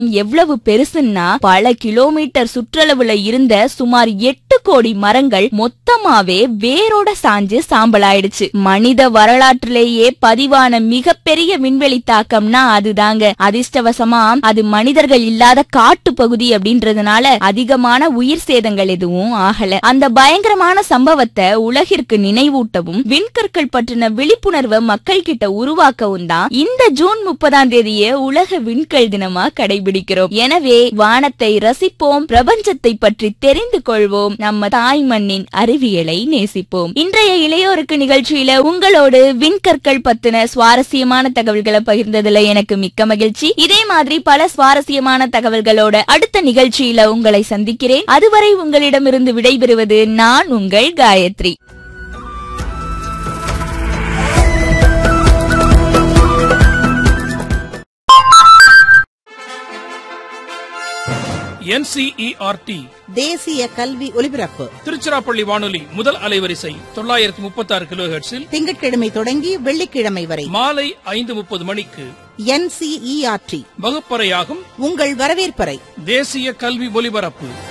எவ்வளவு பெருசுன்னா பல கிலோமீட்டர் சுற்றளவுல இருந்த சுமார் எட்டு கோடி மரங்கள் மொத்தமாவே வேரோட சாஞ்சு சாம்பலாயிடுச்சு மனித வரலாற்றிலேயே பதிவான மிகப்பெரிய விண்வெளி தாக்கம்னா அதுதாங்க அதிர்ஷ்டவசமா அது மனிதர்கள் இல்லாத காட்டு பகுதி அப்படின்றதுனால அதிகமான உயிர் சேதங்கள் எதுவும் ஆகல அந்த பயங்கரமான சம்பவத்தை உலகிற்கு நினைவூட்டவும் விண்கற்கள் பற்றின விழிப்புணர்வை மக்கள் கிட்ட உருவாக்கவும் தான் இந்த ஜூன் முப்பதாம் தேதியை உலக விண்கல் தினமா கடைபிடிக்கிறோம் எனவே வானத்தை ரசிப்போம் பிரபஞ்சத்தை பற்றி தெரிந்து கொள்வோம் நம்ம தாய் மண்ணின் அறிவியலை நேசிப்போம் இன்றைய இளையோருக்கு நிகழ்ச்சியில உங்களோடு விண்கற்கள் பத்தின சுவாரஸ்யமான தகவல்களை பகிர்ந்ததுல எனக்கு மிக்க மகிழ்ச்சி இதே மாதிரி பல சுவாரஸ்யமான தகவல்களோட அடுத்த நிகழ்ச்சியில உங்களை சந்திக்கிறேன் அதுவரை உங்களிடமிருந்து விடைபெறுவது நான் உங்கள் காயத்ரி என்சிஇஆர்டி தேசிய கல்வி ஒலிபரப்பு திருச்சிராப்பள்ளி வானொலி முதல் அலைவரிசை தொள்ளாயிரத்தி முப்பத்தி ஆறு கிலோ திங்கட்கிழமை தொடங்கி வெள்ளிக்கிழமை வரை மாலை ஐந்து முப்பது மணிக்கு என்சிஇஆர்டி வகுப்பறையாகும் உங்கள் வரவேற்பறை தேசிய கல்வி ஒலிபரப்பு